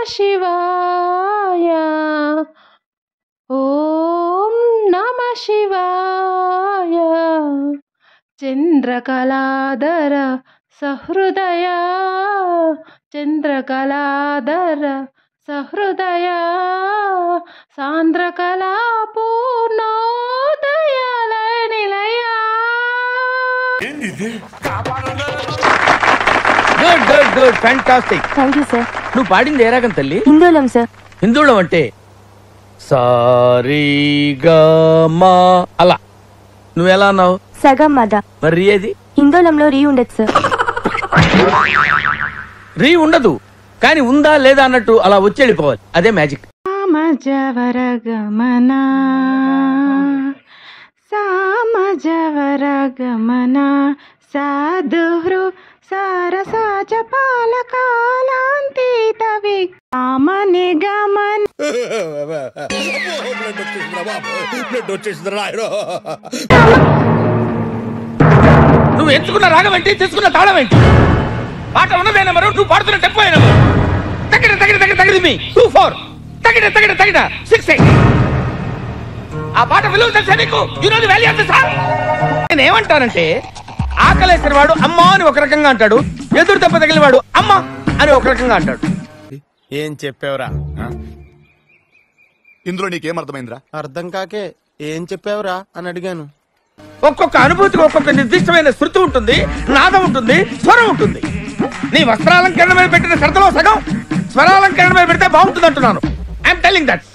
శివాయ ఓం నమ శివాయ చంద్రకళాధర సహృదయ చంద్రకళాధర సహృదయ సాంద్రకళా పూర్ణోదయాల నిలయ good good good fantastic thank you sir నువ్వు పాడింది ఏ రాగం తల్లి హిందోళం సార్ హిందువులం అంటే సారీగమా అలా నువ్వు ఎలా అన్నావు సగం మద మరి ఏది హిందోళంలో రీ ఉండదు సార్ రీ ఉండదు కానీ ఉందా లేదా అన్నట్టు అలా వచ్చి వెళ్ళిపోవాలి అదే మ్యాజిక్ సామజవరగమన సామజవరగమన సాధుహృ సరసాచ పాలకాలాంతీత వికామని గమన నువ్వు ఎంచుకున్న రాగం ఏంటి తీసుకున్న తాళం ఏంటి పాట ఉన్నదే నెంబరు నువ్వు పాడుతున్న టెంపో నెంబరు తగిన తగిన తగిన తగిన మీ టూ ఫోర్ తగిన తగిన తగిన సిక్స్ ఎయిట్ ఆ పాట విలువ తెలుసా నీకు ఈ రోజు వాల్యూ ఎంత సార్ నేను ఏమంటానంటే ఆకలేసిన వాడు అమ్మ అని ఒక రకంగా అంటాడు ఎదురు దెబ్బ తగిలిన వాడు అమ్మ అని ఒక రకంగా అంటాడు ఏం చెప్పావురా ఇందులో నీకేం అర్థమైందిరా అర్థం కాకే ఏం చెప్పావురా అని అడిగాను ఒక్కొక్క అనుభూతికి ఒక్కొక్క నిర్దిష్టమైన శృతి ఉంటుంది నాదం ఉంటుంది స్వరం ఉంటుంది నీ వస్త్రాలంకరణ మీద పెట్టిన శ్రద్ధలో సగం స్వరాలంకరణ మీద పెడితే బాగుంటుంది అంటున్నాను ఐఎమ్ టెలింగ్ దట్